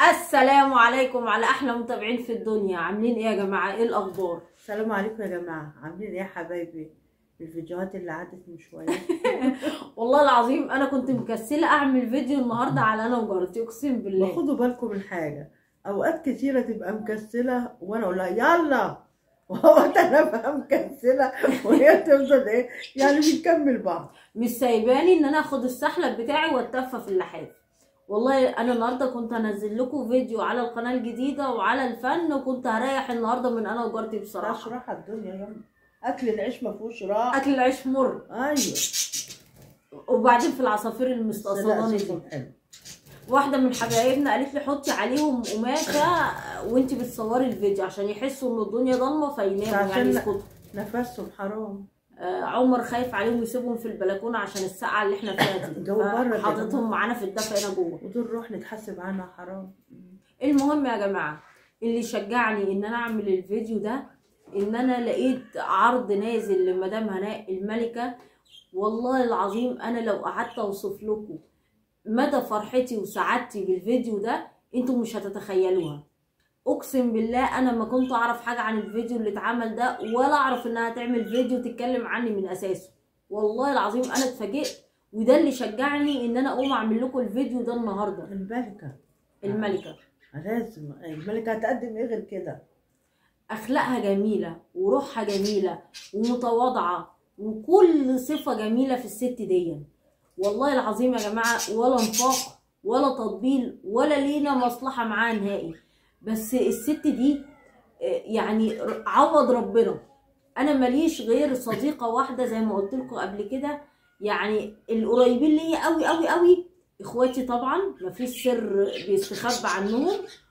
السلام عليكم على احلى متابعين في الدنيا عاملين ايه يا جماعه ايه الاخبار السلام عليكم يا جماعة عاملين ايه يا حبايبي الفيديوهات اللي عدت من شوية والله العظيم انا كنت مكسله اعمل فيديو النهارده على انا وجارتي اقسم بالله وخدوا بالكم من حاجة اوقات كتيرة تبقى مكسلة وانا اقول لها يلا واوقات انا ابقى مكسلة وهي تفضل ايه يعني بنكمل بعض مش سايباني ان انا اخد السحلب بتاعي واتفه في اللحاف والله انا النهارده كنت هنزل لكم فيديو على القناه الجديده وعلى الفن وكنت هريح النهارده من انا وجارتي مش بصراحه راحة الدنيا يلا اكل العيش ما فيهوش راحة اكل العيش مر ايوه وبعدين في العصافير المستقصداني دي صدق حلو واحده من حبايبنا قالت لي حطي عليهم قماشه وانتي بتصوري الفيديو عشان يحسوا ان الدنيا ضلمه فيناموا عشان يعني لا- يسكتوا نفسهم حرام آه، عمر خايف عليهم يسيبهم في البلكونه عشان السقعه اللي احنا فيها دي الجو برد يا حاططهم جماعة. معانا في الدفا هنا جوه ودول روح نتحاسب عنها حرام المهم يا جماعه اللي شجعني ان انا اعمل الفيديو ده ان انا لقيت عرض نازل لمدام هناء الملكه والله العظيم انا لو قعدت اوصف لكم مدى فرحتي وسعادتي بالفيديو ده انتوا مش هتتخيلوها اقسم بالله انا ما كنت اعرف حاجه عن الفيديو اللي اتعمل ده ولا اعرف انها تعمل فيديو تتكلم عني من اساسه والله العظيم انا اتفاجئت وده اللي شجعني ان انا اقوم اعمل لكم الفيديو ده النهارده الملكة الملكه لازم الملكة هتقدم ايه غير كده اخلاقها جميله وروحها جميله ومتواضعه وكل صفه جميله في الست دي والله العظيم يا جماعه ولا نفاق ولا تطبيل ولا لينا مصلحه معاها نهائي بس الست دي آه، يعني ر- عوض ربنا انا ماليش غير صديقه واحده زي ما قلت لكم قبل كده يعني القريبين ليا قوي قوي قوي اخواتي طبعا مفيش سر بيستخبى عنهم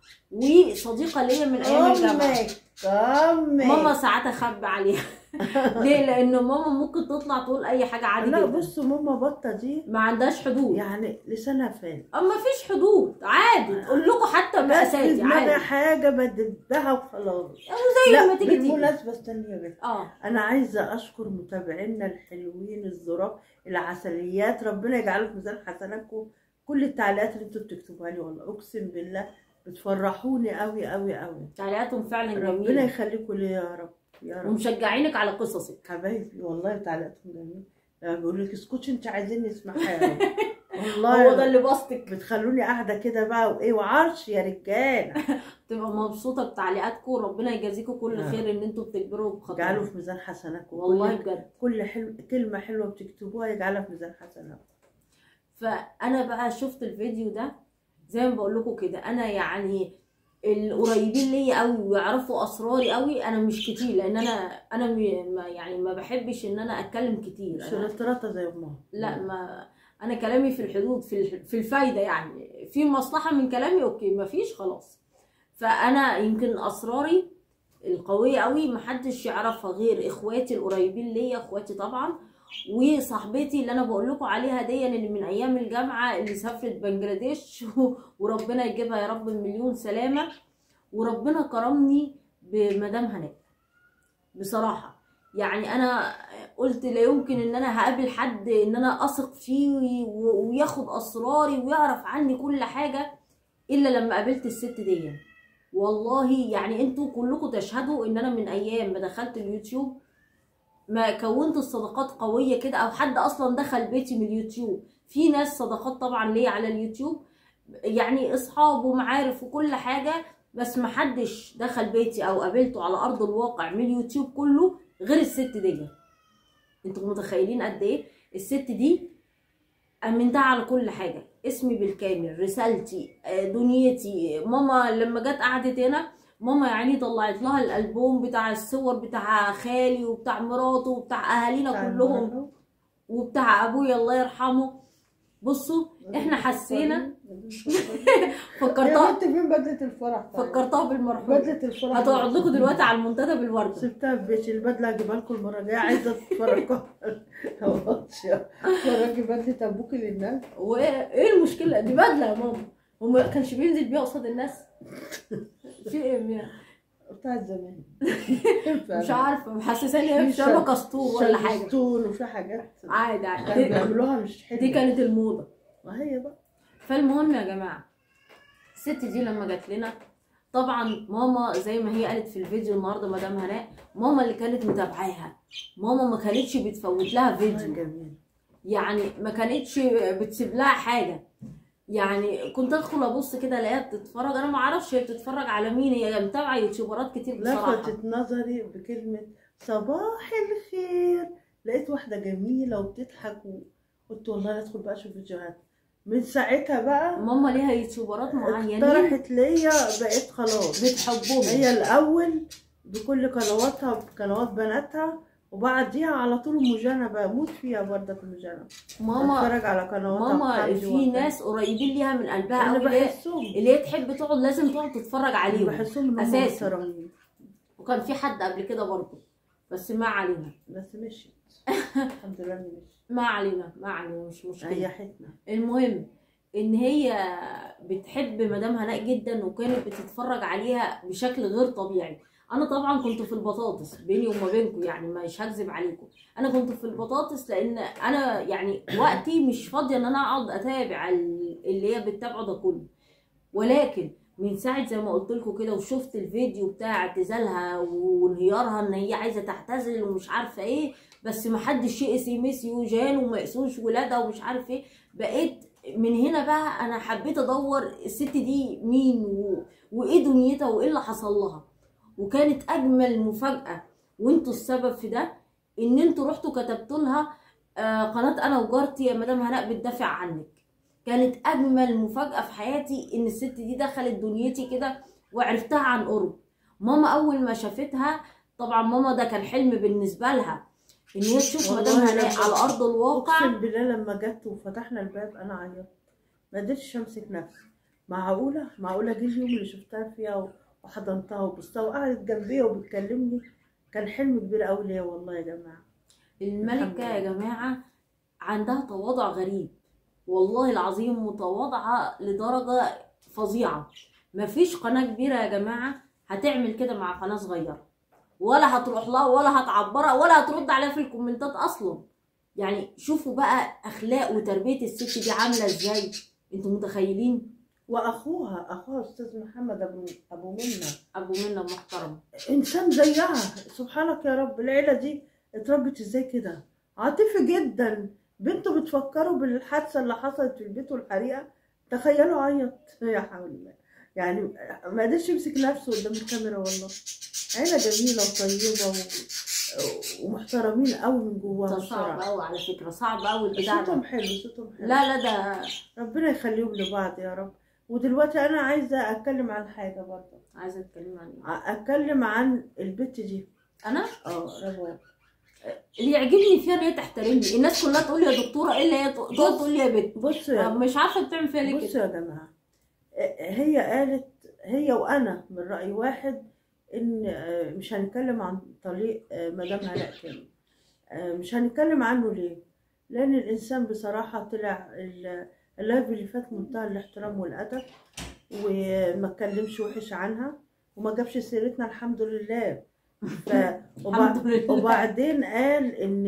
وصديقه ليا من ايام الجامعه امك امك ماما ساعات اخبي عليها ليه لان ماما ممكن تطلع تقول اي حاجه عادي لا جدا بصوا ماما بطة دي ما عندهاش حدود يعني لسانها فين اما فيش حدود عادي تقول لكم حتى بس مقاساتي دماغي عادي حاجة بدبها وخلاص زي لا ما تيجي تيجي بالمناسبة استني يا بنت اه أنا عايزة أشكر متابعينا الحلوين الظراف العسليات ربنا يجعله في ميزان حسناتكم كل التعليقات اللي انتوا بتكتبوها لي والله أقسم بالله بتفرحوني قوي قوي قوي تعليقاتهم فعلا ربنا جميله يخليكم لي يا رب يا رب ومشجعينك على قصصك حبايبي والله تعليقاتهم جميلة لما بيقولوا لك اسكتي انت عايزين نسمعها يا رب والله هو ده اللي بسطك بتخلوني قاعده كده بقى وايه وعرش يا رجاله تبقى مبسوطه بتعليقاتكم ربنا يجازيكم كل نعم. خير ان انتوا بتكبروا اجعله بخطوه في ميزان حسناتكم والله كل, بجد كل حلو كلمه حلوه بتكتبوها يجعلها في ميزان حسناتكم فانا بقى شفت الفيديو ده زي ما بقول لكم كده انا يعني القريبين ليا قوي ويعرفوا اسراري قوي انا مش كتير لان انا انا م- ما يعني ما بحبش ان انا اتكلم كتير مش أنا رطرطه زي امها لا ما انا كلامي في الحدود في الح- في الفايده يعني في مصلحه من كلامي اوكي ما فيش خلاص فانا يمكن اسراري القويه قوي محدش يعرفها غير اخواتي القريبين ليا اخواتي طبعا وصاحبتي اللي انا بقول لكم عليها دي اللي من ايام الجامعه اللي سافرت بنجلاديش وربنا يجيبها يا رب مليون سلامه وربنا كرمني بمدام هناء بصراحه يعني انا قلت لا يمكن ان انا هقابل حد ان انا اثق فيه و- وياخد اسراري ويعرف عني كل حاجه الا لما قابلت الست دي والله يعني انتوا كلكم تشهدوا ان انا من ايام ما دخلت اليوتيوب ما كونت الصداقات قويه كده او حد اصلا دخل بيتي من اليوتيوب في ناس صداقات طبعا ليا على اليوتيوب يعني اصحاب ومعارف وكل حاجه بس ما حدش دخل بيتي او قابلته على ارض الواقع من اليوتيوب كله غير الست دي انتوا متخيلين قد ايه الست دي امنتها على كل حاجه اسمي بالكامل رسالتي آه، دنيتي ماما لما جت قعدت هنا ماما يعني طلعت لها الالبوم بتاع الصور بتاع خالي وبتاع مراته وبتاع اهالينا كلهم وبتاع ابويا الله يرحمه بصوا احنا حسينا يا فكرتها بنت فين بدله الفرح طيب؟ فكرتها بالمرحوم بدله الفرح هتقعد لكم دلوقتي على المنتدى بالورده سبتها في بيتي البدله هجيبها لكم المره الجايه عايزه اتفرج اتفرجي بدله ابوكي للناس وايه المشكله دي بدله يا ماما وما كانش بينزل بيها قصاد الناس في ايه ميا؟ بتاعت زمان مش عارفه محسساني هي في شرب كستور ولا حاجه شلتون وفي حاجات عادي كانوا عادي بيعملوها مش حلوه دي كانت الموضه ما هي بقى فالمهم يا جماعه الست دي لما جات لنا طبعا ماما زي ما هي قالت في الفيديو النهارده مدام هناء ماما اللي كانت متابعاها ماما ما كانتش بتفوت لها فيديو جميل يعني ما كانتش بتسيب لها حاجه يعني كنت ادخل ابص كده الاقيها بتتفرج انا ما اعرفش هي بتتفرج على مين هي متابعه يوتيوبرات كتير بصراحه لفتت نظري بكلمة صباح الخير لقيت واحدة جميلة وبتضحك وقلت والله لا ادخل بقى اشوف فيديوهات من ساعتها بقى ماما ليها يوتيوبرات معينين اقترحت ليا بقيت خلاص بتحبهم هي الأول بكل قنواتها بقنوات بناتها وبعديها على طول ام جنى بموت فيها برضك ام جنى ماما اتفرج على قنواتها ماما بحمدي في وأحمد. ناس قريبين ليها من قلبها انا قوي اللي هي- بحسهم اللي هي تحب تقعد لازم تقعد تتفرج عليهم بحسهم ان هم أساسي. محترمين وكان في حد قبل كده برضه بس ما علينا بس مشيت الحمد لله إني مشيت ما علينا ما علينا مش مشكله ريحتنا المهم ان هي بتحب مدام هناء جدا وكانت بتتفرج عليها بشكل غير طبيعي انا طبعا كنت في البطاطس بيني وما بينكم يعني مش هكذب عليكم انا كنت في البطاطس لان انا يعني وقتي مش فاضيه ان انا اقعد اتابع ال- اللي هي بتتابعه ده كله ولكن من ساعه زي ما قلت لكم كده وشفت الفيديو بتاع اعتزالها وانهيارها ان هي عايزه تعتزل ومش عارفه ايه بس ما حدش يقس ميسي وجان وما يقسوش ولادها ومش عارف ايه بقيت من هنا بقى انا حبيت ادور الست دي مين و... وايه دنيتها وايه اللي حصل لها وكانت اجمل مفاجاه وانتوا السبب في ده ان انتوا رحتوا كتبتوا لها آه، قناه انا وجارتي يا مدام هناء بتدافع عنك كانت اجمل مفاجاه في حياتي ان الست دي دخلت دنيتي كده وعرفتها عن قرب ماما اول ما شافتها طبعا ماما ده كان حلم بالنسبه لها ان هي تشوف والله مدام هناء لما- على ارض الواقع اقسم بالله لما جت وفتحنا الباب انا عيطت ما قدرتش امسك نفسي معقوله معقوله جه اليوم اللي شفتها فيها و- وحضنتها وبصتها وقعدت جنبي وبتكلمني كان حلم كبير قوي ليا والله يا جماعه الملكة يا الحمد جماعة عندها تواضع غريب والله العظيم متواضعة لدرجة فظيعة مفيش قناة كبيرة يا جماعة هتعمل كده مع قناة صغيرة ولا هتروح لها ولا هتعبرها ولا هترد عليها في الكومنتات أصلا يعني شوفوا بقى أخلاق وتربية الست دي عاملة إزاي انتوا متخيلين واخوها اخوها استاذ محمد ابو ابو منى أبو منى محترم انسان زيها سبحانك يا رب العيله دي اتربت ازاي كده عاطفي جدا بنته بتفكروا بالحادثه اللي حصلت في البيت والحريقه تخيلوا عيط يا حول الله يعني ما قدرش يمسك نفسه قدام الكاميرا والله عيله جميله وطيبه و... ومحترمين قوي من جواها ده صعب بصراحه أوي على فكرة صعب أوي البتاع صوتهم ده حلو صوتهم حلو لا لا ده ربنا يخليهم لبعض يا رب ودلوقتي انا عايزه اتكلم عن حاجه برضه عايزة أتكلم عن إيه؟ ع- اتكلم عن البت دي أنا اه رضوان اللي يعجبني فيها ان هي تحترمني الناس كلها تقول لي يا دكتوره ايه اللي هي تقعد تقول لي يا بنت بصوا يا مش عارفه بتعمل فيها ليه كده بصوا يا جماعة هي قالت هي وأنا من رأي واحد إن آه، مش هنتكلم عن طليق آه، مدام هناء كامل آه، مش هنتكلم عنه ليه؟ لأن الإنسان بصراحة طلع ال- اللايف اللي فات منتهى الاحترام والأدب وما اتكلمش وحش عنها وما جابش سيرتنا الحمد لله ف... وبع- الحمد لله وبعدين قال ان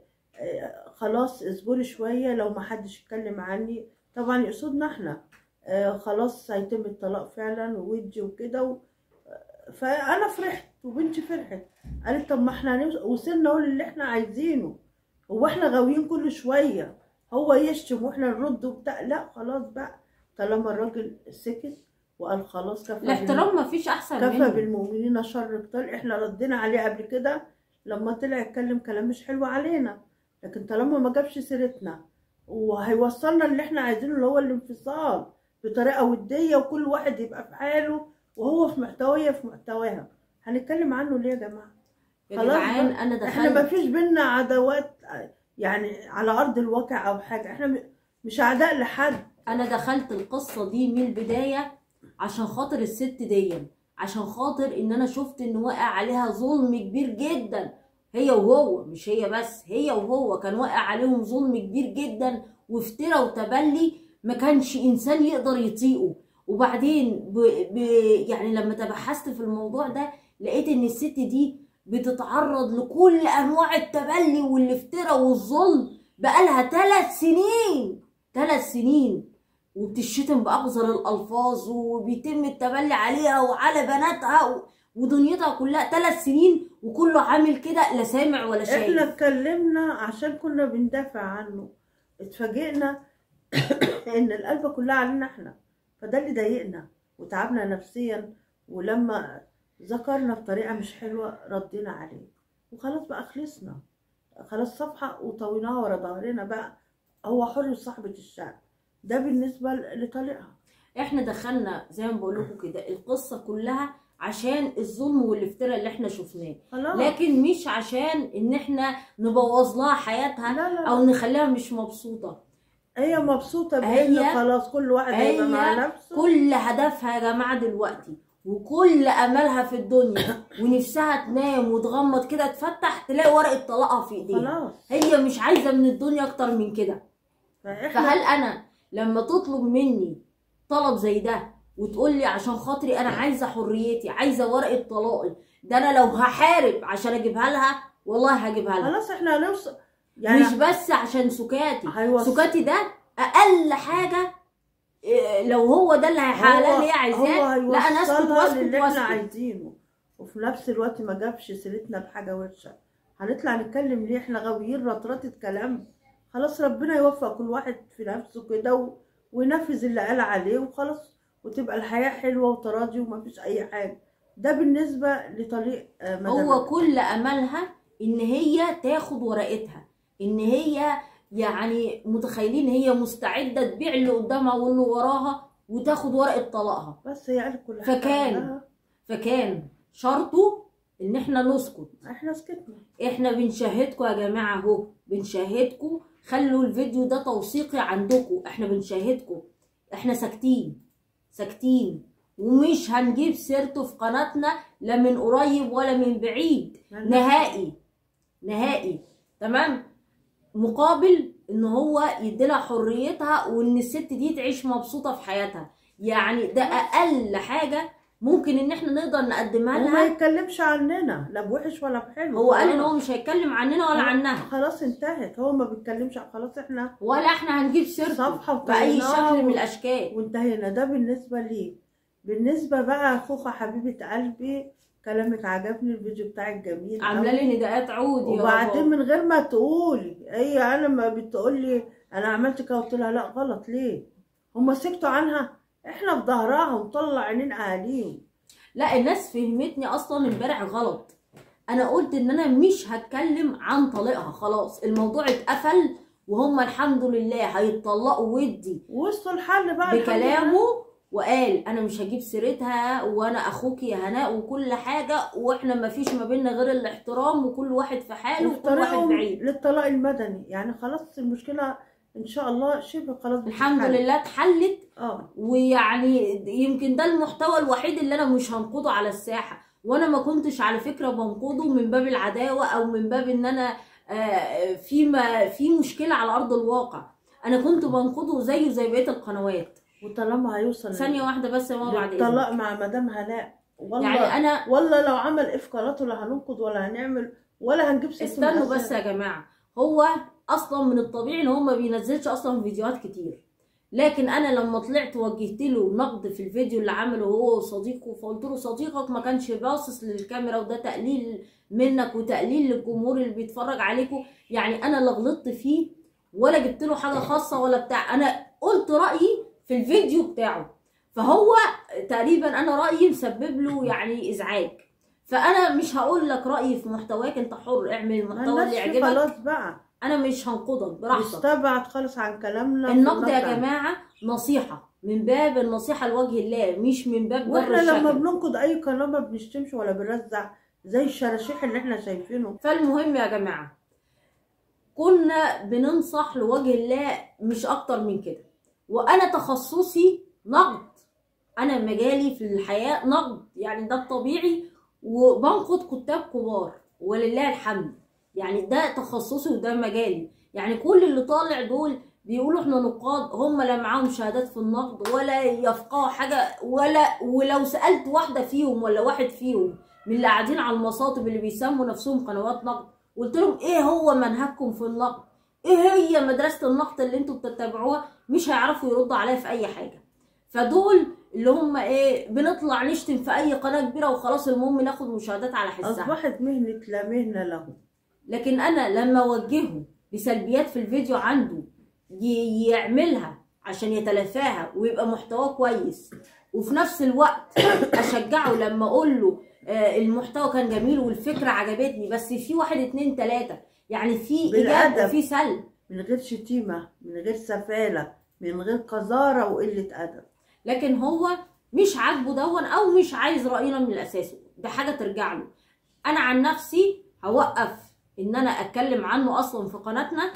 آه، خلاص اصبري شويه لو ما حدش اتكلم عني طبعا يقصدنا احنا آه، خلاص هيتم الطلاق فعلا وودي وكده و... فانا فرحت وبنتي فرحت قالت طب ما احنا هنوص- وصلنا اهو للي احنا عايزينه هو احنا غاويين كل شويه هو يشتم واحنا نرد وبتاع لا خلاص بقى طالما الراجل سكت وقال خلاص كفى بالم- الاحترام ما فيش احسن كفى منه بالمؤمنين شر قتال احنا ردينا عليه قبل كده لما طلع يتكلم كلام مش حلو علينا لكن طالما ما جابش سيرتنا وهيوصلنا اللي احنا عايزينه اللي هو الانفصال بطريقه وديه وكل واحد يبقى في حاله وهو في محتويه في محتواها هنتكلم عنه ليه يا جماعه يا خلاص جدعان بقى. انا احنا ما دخلت فيش بينا عداوات يعني على ارض الواقع او حاجه احنا م- مش اعداء لحد انا دخلت القصه دي من البدايه عشان خاطر الست دي عشان خاطر ان انا شفت ان واقع عليها ظلم كبير جدا هي وهو مش هي بس هي وهو كان واقع عليهم ظلم كبير جدا وافترى وتبلي ما كانش انسان يقدر يطيقه وبعدين ب... ب... يعني لما تبحثت في الموضوع ده لقيت ان الست دي بتتعرض لكل انواع التبلي والافتراء والظلم بقالها ثلاث سنين ثلاث سنين وبتشتم باقذر الالفاظ وبيتم التبلي عليها وعلى بناتها و... ودنيتها كلها ثلاث سنين وكله عامل كده لا سامع ولا احنا شايف اتكلمنا عشان كنا بندافع عنه اتفاجئنا ان القلبة كلها علينا احنا فده اللي ضايقنا وتعبنا نفسيا ولما ذكرنا بطريقة مش حلوة ردينا عليه وخلاص بقى خلصنا خلاص صفحة وطويناها ورا ظهرنا بقى هو حر صاحبة الشأن ده بالنسبة لطليقها احنا دخلنا زي ما بقول لكم كده القصه كلها عشان الظلم والافتراء اللي احنا شفناه خلاص لكن مش عشان ان احنا نبوظ لها حياتها لا لا او نخليها مش مبسوطه هي مبسوطة هي- بإن خلاص كل واحد هيبقى هي مع نفسه كل هدفها يا جماعه دلوقتي وكل املها في الدنيا ونفسها تنام وتغمض كده تفتح تلاقي ورقه طلاقها في ايديها خلاص هي مش عايزه من الدنيا اكتر من كده فاحنا فهل انا لما تطلب مني طلب زي ده وتقول لي عشان خاطري انا عايزه حريتي عايزه ورقه طلاقي ده انا لو هحارب عشان اجيبها لها والله هجيبها لها خلاص احنا هنوصل يعني مش بس عشان سكاتي هيوصل سكاتي ده اقل حاجه إيه، لو هو ده اللي هيحقق اللي هي عايزاه لا انا اسكت هيوصلها واسكت للي احنا واسكت عايزينه وفي نفس الوقت ما جابش سيرتنا بحاجه وحشه هنطلع نتكلم ليه احنا غاويين رطرطه كلام خلاص ربنا يوفق كل واحد في نفسه كده و... وينفذ اللي قال عليه وخلاص وتبقى الحياه حلوه وتراضي وما فيش اي حاجه ده بالنسبه لطريق آه، مدام هو كل املها ان هي تاخد ورقتها ان هي يعني متخيلين هي مستعده تبيع اللي قدامها واللي وراها وتاخد ورقه طلاقها بس هي قالت كل حاجه فكان. عندها. فكان شرطه ان احنا نسكت احنا سكتنا احنا بنشاهدكم يا جماعه اهو بنشاهدكم خلوا الفيديو ده توثيقي عندكم احنا بنشاهدكم احنا ساكتين ساكتين ومش هنجيب سيرته في قناتنا لا من قريب ولا من بعيد نهائي نهائي تمام مقابل ان هو يديلها حريتها وان الست دي تعيش مبسوطه في حياتها يعني ده اقل حاجه ممكن ان احنا نقدر نقدمها وما لها يتكلمش عننا لا بوحش ولا بحلو هو قال ان خلاص. هو مش هيتكلم عننا ولا عنها خلاص انتهت هو ما بيتكلمش خلاص احنا ولا احنا هنجيب سيرته صفحة باي وطيناها شكل من و- الاشكال وانتهينا ده بالنسبة لي بالنسبة بقى خوخة حبيبة قلبي كلامك عجبني الفيديو بتاعك جميل عامله أوي. لي نداءات عود يا وبعدين بابا. من غير ما تقولي هي انا ما بتقول لي انا عملت كده قلت لها لا غلط ليه هما سكتوا عنها احنا في ظهرها ونطلع عينين اهاليهم لا الناس فهمتني اصلا امبارح غلط انا قلت ان انا مش هتكلم عن طليقها خلاص الموضوع اتقفل وهم الحمد لله هيتطلقوا ودي وصلوا الحل بقى الحمد لله. بكلامه وقال انا مش هجيب سيرتها وانا اخوك يا هناء وكل حاجه واحنا ما فيش ما بيننا غير الاحترام وكل واحد في حاله وفي وكل واحد طريقهم بعيد للطلاق المدني يعني خلاص المشكلة ان شاء الله شبه خلاص الحمد بتتحل. لله اتحلت اه ويعني يمكن ده المحتوى الوحيد اللي انا مش هنقضه على الساحه وانا ما كنتش على فكره بنقضه من باب العداوه او من باب ان انا آه، في ما في مشكله على ارض الواقع انا كنت بنقضه زيه زي بقيه القنوات وطالما هيوصل ثانيه واحده بس يا ماما بعد اذنك الطلاق مع مدام هلاء والله يعني انا والله لو عمل افقارات ولا هننقض ولا هنعمل ولا هنجيب سيرته من استنوا بس الأساس. يا جماعه هو اصلا من الطبيعي ان هو ما بينزلش اصلا فيديوهات كتير لكن انا لما طلعت وجهت له نقد في الفيديو اللي عمله هو وصديقه فقلت له صديقك ما كانش باصص للكاميرا وده تقليل منك وتقليل للجمهور اللي بيتفرج عليكم يعني انا لا غلطت فيه ولا جبت له حاجه خاصه ولا بتاع انا قلت رايي في الفيديو بتاعه فهو تقريبا انا رايي مسبب له يعني ازعاج فانا مش هقول لك رايي في محتواك انت حر اعمل ما المحتوى اللي الناس فيه يعجبك خلاص بقى انا مش هنقضك براحتك استبعد خالص عن كلامنا النقد في يا المقطع. جماعه نصيحه من باب النصيحه لوجه الله مش من باب جر واحنا لما الشكل بننقد اي قناه ما بنشتمش ولا بنرزع زي الشراشيح اللي احنا شايفينه فالمهم يا جماعه كنا بننصح لوجه الله مش اكتر من كده وانا تخصصي نقد انا مجالي في الحياه نقد يعني ده الطبيعي وبنقد كتاب كبار ولله الحمد يعني ده تخصصي وده مجالي يعني كل اللي طالع دول بيقولوا احنا نقاد هم لا معاهم شهادات في النقد ولا يفقهوا حاجه ولا ولو سالت واحده فيهم ولا واحد فيهم من اللي قاعدين على المصاطب اللي بيسموا نفسهم قنوات نقد قلت لهم ايه هو منهجكم في النقد ايه هي مدرسه النقد اللي انتوا بتتبعوها مش هيعرفوا يردوا عليا في اي حاجه فدول اللي هم ايه بنطلع نشتم في اي قناه كبيره وخلاص المهم ناخد مشاهدات على حسها اصبحت مهنه لا مهنه له لكن انا لما اوجهه بسلبيات في الفيديو عنده ي- يعملها عشان يتلافاها ويبقى محتواه كويس وفي نفس الوقت اشجعه لما اقول له آه، المحتوى كان جميل والفكره عجبتني بس في واحد اتنين تلاته يعني في ايجاب بالأدب. وفي سلب من غير شتيمه من غير سفاله من غير قذاره وقله ادب لكن هو مش عاجبه دون او مش عايز راينا من الاساس ده حاجه ترجع له انا عن نفسي هوقف ان انا اتكلم عنه اصلا في قناتنا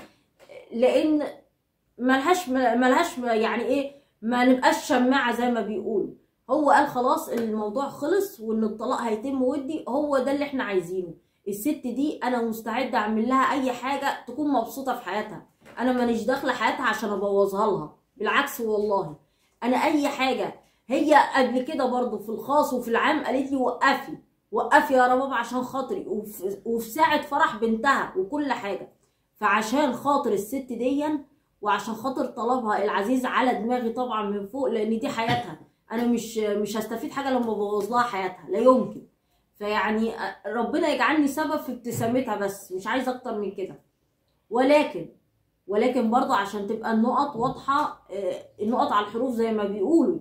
لان ملهاش ملهاش يعني ايه ما نبقاش شماعه زي ما بيقولوا هو قال خلاص الموضوع خلص وان الطلاق هيتم ودي هو ده اللي احنا عايزينه الست دي انا مستعده اعمل لها اي حاجه تكون مبسوطه في حياتها انا مانيش داخله حياتها عشان ابوظها لها بالعكس والله انا اي حاجه هي قبل كده برضو في الخاص وفي العام قالت لي وقفي وقفي يا رباب عشان خاطري وفي, وفي ساعه فرح بنتها وكل حاجه فعشان خاطر الست ديا وعشان خاطر طلبها العزيز على دماغي طبعا من فوق لان دي حياتها انا مش مش هستفيد حاجه لما ابوظ لها حياتها لا يمكن فيعني ربنا يجعلني سبب في ابتسامتها بس مش عايزه اكتر من كده ولكن ولكن برضه عشان تبقى النقط واضحه آه، النقط على الحروف زي ما بيقولوا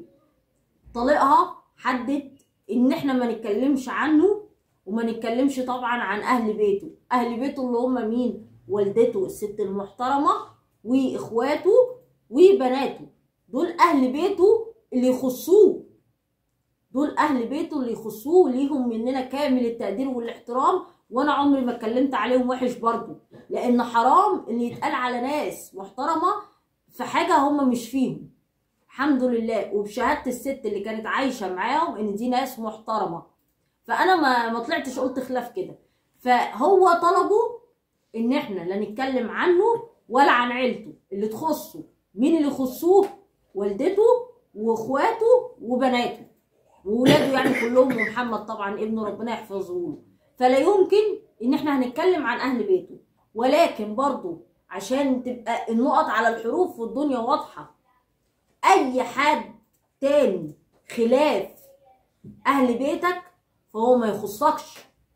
طليقها حدد ان احنا ما نتكلمش عنه وما نتكلمش طبعا عن اهل بيته اهل بيته اللي هم مين والدته الست المحترمه واخواته وبناته دول اهل بيته اللي يخصوه دول اهل بيته اللي يخصوه ليهم مننا كامل التقدير والاحترام وانا عمري ما اتكلمت عليهم وحش برضه لان حرام ان يتقال على ناس محترمه في حاجه هم مش فيهم الحمد لله وبشهاده الست اللي كانت عايشه معاهم ان دي ناس محترمه فانا ما ما طلعتش قلت خلاف كده فهو طلبه ان احنا لا نتكلم عنه ولا عن عيلته اللي تخصه مين اللي يخصوه والدته واخواته وبناته وولاده يعني كلهم ومحمد طبعا ابنه ربنا يحفظه له فلا يمكن ان احنا هنتكلم عن اهل بيته ولكن برضو عشان تبقى النقط على الحروف والدنيا واضحه اي حد تاني خلاف اهل بيتك فهو ما يخصكش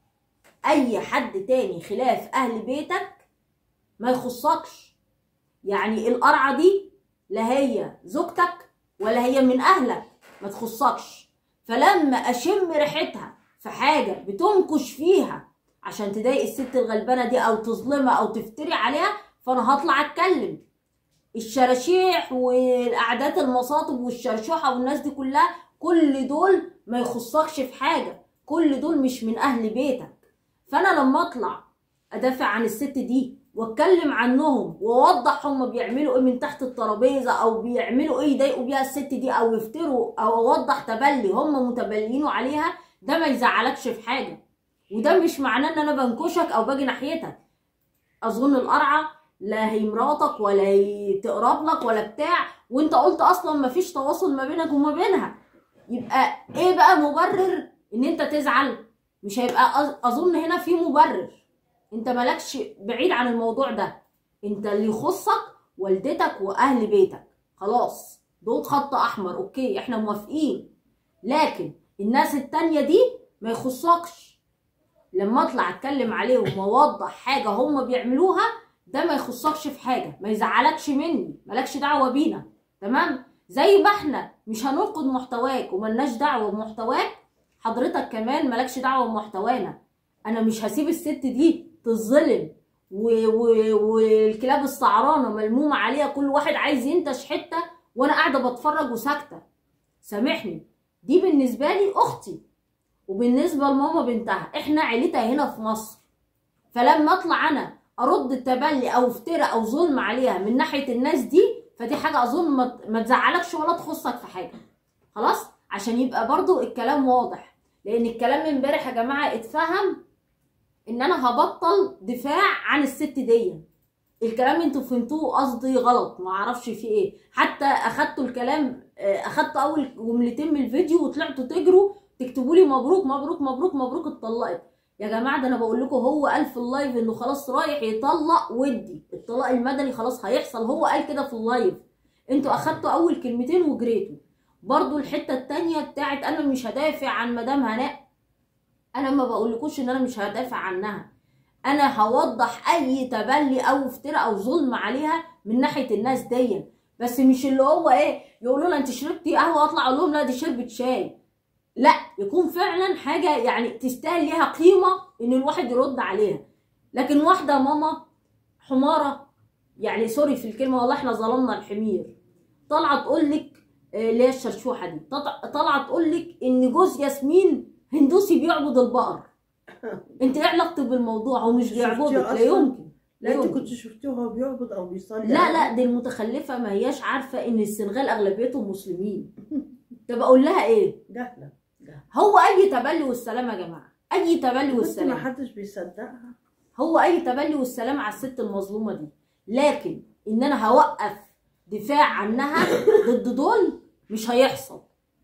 اي حد تاني خلاف اهل بيتك ما يخصكش يعني القرعه دي لا هي زوجتك ولا هي من اهلك ما تخصكش فلما اشم ريحتها في حاجه بتنكش فيها عشان تضايق الست الغلبانه دي او تظلمها او تفتري عليها فانا هطلع اتكلم الشراشيح والاعداد المصاطب والشرشوحه والناس دي كلها كل دول ما يخصكش في حاجه كل دول مش من اهل بيتك فانا لما اطلع ادافع عن الست دي واتكلم عنهم واوضح هم بيعملوا ايه من تحت الترابيزه او بيعملوا ايه يضايقوا بيها الست دي او يفتروا او اوضح تبلي هم متبلينه عليها ده ما يزعلكش في حاجه وده مش معناه ان انا بنكشك او باجي ناحيتك اظن القرعه لا هي مراتك ولا هي تقرب لك ولا بتاع وانت قلت اصلا ما فيش تواصل ما بينك وما بينها يبقى ايه بقى مبرر ان انت تزعل مش هيبقى أظ- اظن هنا في مبرر انت مالكش بعيد عن الموضوع ده انت اللي يخصك والدتك واهل بيتك خلاص دول خط احمر اوكي احنا موافقين لكن الناس التانية دي ما يخصكش لما اطلع اتكلم عليهم واوضح حاجة هم بيعملوها ده ما يخصكش في حاجة ما يزعلكش مني مالكش دعوة بينا تمام زي ما احنا مش هننقد محتواك وملناش دعوة بمحتواك حضرتك كمان مالكش دعوة بمحتوانا انا مش هسيب الست دي تظلم و- و- والكلاب السعرانه ملمومه عليها كل واحد عايز ينتش حته وانا قاعده بتفرج وساكته سامحني دي بالنسبه لي اختي وبالنسبه لماما بنتها احنا عيلتها هنا في مصر فلما اطلع انا ارد التبلي او افتراء او ظلم عليها من ناحيه الناس دي فدي حاجه اظن ما- ما تزعلكش ولا تخصك في حاجه خلاص عشان يبقى برضو الكلام واضح لان الكلام من امبارح يا جماعه اتفهم ان انا هبطل دفاع عن الست دي الكلام انتوا فهمتوه قصدي غلط ما اعرفش في ايه حتى اخدتوا الكلام آه، اخدتوا اول جملتين من الفيديو وطلعتوا تجروا تكتبوا لي مبروك مبروك مبروك مبروك اتطلقت يا جماعه ده انا بقول لكم هو قال في اللايف انه خلاص رايح يطلق ودي الطلاق المدني خلاص هيحصل هو قال كده في اللايف انتوا اخدتوا اول كلمتين وجريتوا برضو الحته التانية بتاعت انا مش هدافع عن مدام هناء انا ما بقولكوش ان انا مش هدافع عنها انا هوضح اي تبلي او افتراء او ظلم عليها من ناحيه الناس دي بس مش اللي هو ايه يقولوا لها انت شربتي قهوه اطلع اقول لهم لا دي شربت شاي لا يكون فعلا حاجه يعني تستاهل ليها قيمه ان الواحد يرد عليها لكن واحده ماما حماره يعني سوري في الكلمه والله احنا ظلمنا الحمير طالعه تقول لك آه، اللي هي الشرشوحه دي تط- طالعه تقول لك ان جوز ياسمين هندوسي بيعبد البقر انت ايه علاقتك بالموضوع هو مش شفتيه بيعبدك لا أصلاً؟ يمكن لا انت يمكن. كنت شفتيه وهو بيعبد او بيصلي لا لا دي المتخلفه ما هياش عارفه ان السنغال اغلبيتهم مسلمين طب اقول لها ايه جهله هو اي تبلي والسلام يا جماعه اي تبلي بس ما والسلام حدش بيصدقها هو اي تبلي والسلام على الست المظلومه دي لكن ان انا هوقف دفاع عنها ضد دول مش هيحصل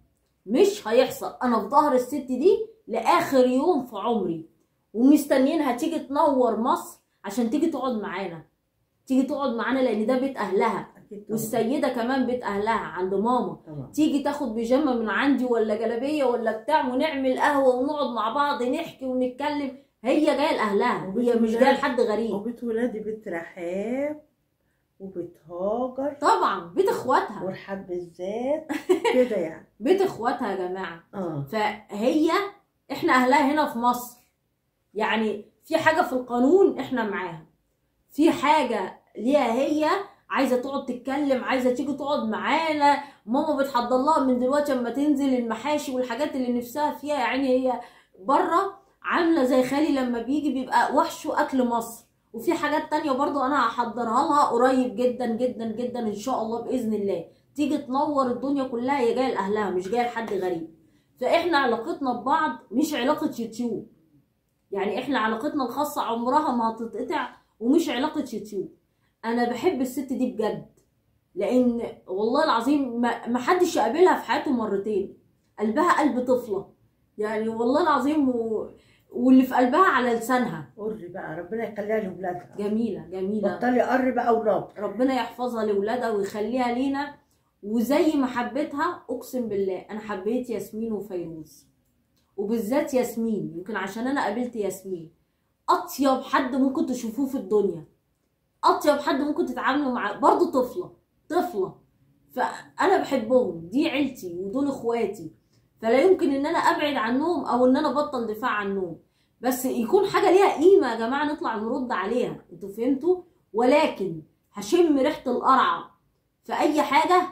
مش هيحصل انا في ظهر الست دي لاخر يوم في عمري ومستنيينها تيجي تنور مصر عشان تيجي تقعد معانا تيجي تقعد معانا لان ده بيت اهلها اكيد طبعا والسيده كمان بيت اهلها عند ماما طبعا تيجي تاخد بيجامه من عندي ولا جلابيه ولا بتاع ونعمل قهوه ونقعد مع بعض نحكي ونتكلم هي جايه لاهلها هي مش جايه لحد غريب وبيت ولادي بيت رحاب وبيت هاجر طبعا بيت اخواتها ورحاب بالذات كده يعني بيت اخواتها يا جماعه اه فهي احنا اهلها هنا في مصر يعني في حاجه في القانون احنا معاها في حاجه ليها هي عايزه تقعد تتكلم عايزه تيجي تقعد معانا ماما بتحضر لها من دلوقتي اما تنزل المحاشي والحاجات اللي نفسها فيها يعني هي بره عامله زي خالي لما بيجي بيبقى وحشه اكل مصر وفي حاجات تانية برضو انا هحضرها لها قريب جدا جدا جدا ان شاء الله باذن الله تيجي تنور الدنيا كلها هي جايه لاهلها مش جايه لحد غريب فاحنا علاقتنا ببعض مش علاقه يوتيوب يعني احنا علاقتنا الخاصه عمرها ما هتتقطع ومش علاقه يوتيوب انا بحب الست دي بجد لان والله العظيم ما ما حدش يقابلها في حياته مرتين قلبها قلب طفله يعني والله العظيم و... واللي في قلبها على لسانها قري بقى ربنا يخليها لاولادها جميله جميله بطلي قري بقى ولاد ربنا يحفظها لاولادها ويخليها لينا وزي ما حبيتها اقسم بالله انا حبيت ياسمين وفيروز وبالذات ياسمين يمكن عشان انا قابلت ياسمين اطيب حد ممكن تشوفوه في الدنيا اطيب حد ممكن تتعاملوا معاه برضه طفله طفله فانا بحبهم دي عيلتي ودول اخواتي فلا يمكن ان انا ابعد عنهم او ان انا ابطل دفاع عنهم بس يكون حاجه ليها قيمه يا جماعه نطلع نرد عليها انتوا فهمتوا ولكن هشم ريحه القرعه في اي حاجه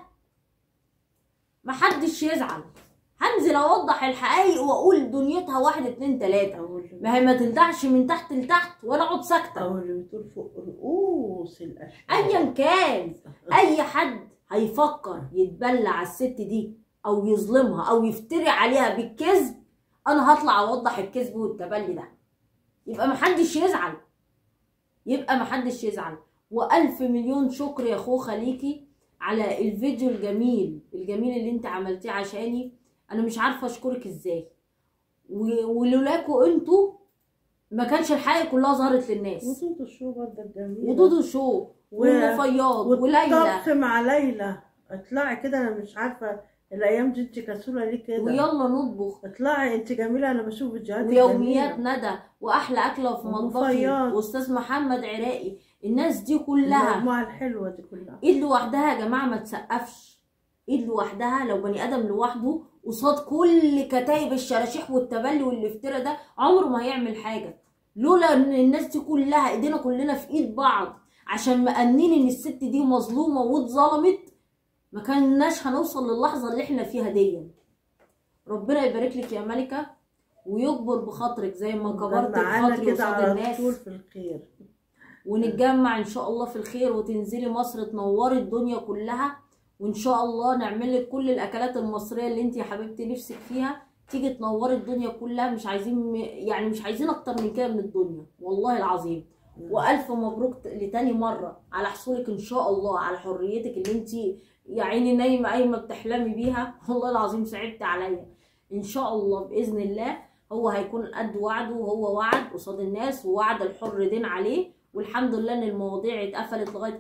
محدش يزعل هنزل اوضح الحقائق واقول دنيتها واحد اتنين تلاته او اللي ما هي ما تلدعش من تحت لتحت وانا اقعد ساكته او اللي بتقول فوق رؤوس الاشهر ايا كان اي حد هيفكر يتبلى على الست دي او يظلمها او يفتري عليها بالكذب انا هطلع اوضح الكذب والتبلي ده يبقى محدش يزعل يبقى محدش يزعل والف مليون شكر يا خوخه ليكي على الفيديو الجميل الجميل اللي انت عملتيه عشاني انا مش عارفه اشكرك ازاي و- ولولاكوا انتوا ما كانش الحقيقه كلها ظهرت للناس وصوت الشو برضه الجميل ودودو شو و- والفياض وليلى والطبخ مع ليلى اطلعي كده انا مش عارفه الايام دي انت كسوله ليه كده ويلا نطبخ اطلعي انت جميله انا بشوف فيديوهات ويوميات ندى واحلى اكله في مطبخي وفياض. واستاذ محمد عراقي الناس دي كلها المجموعه الحلوه دي كلها ايد لوحدها يا جماعه ما تسقفش ايد لوحدها لو بني ادم لوحده قصاد كل كتايب الشراشيح والتبلي والافتراء ده عمره ما هيعمل حاجه لولا ان الناس دي كلها ايدينا كلنا في ايد بعض عشان مأنين ان الست دي مظلومه واتظلمت ما كناش هنوصل للحظه اللي احنا فيها دي ربنا يبارك لك يا ملكه ويكبر بخاطرك زي ما كبرت معانا بخاطري كده قصاد على الناس طول في الخير ونتجمع ان شاء الله في الخير وتنزلي مصر تنوري الدنيا كلها وان شاء الله نعمل لك كل الاكلات المصريه اللي انت يا حبيبتي نفسك فيها تيجي تنوري الدنيا كلها مش عايزين يعني مش عايزين اكتر من كده من الدنيا والله العظيم والف مبروك ت- لتاني مره على حصولك ان شاء الله على حريتك اللي انت يا عيني نايمه قايمه بتحلمي بيها والله العظيم صعبت عليا ان شاء الله باذن الله هو هيكون قد وعده وهو وعد قصاد الناس ووعد الحر دين عليه والحمد لله ان المواضيع اتقفلت لغايه كده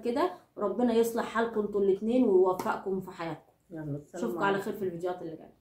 ربنا يصلح حالكم انتوا الاتنين ويوفقكم في حياتكم يلا السلام اشوفكم على خير في الفيديوهات اللي جايه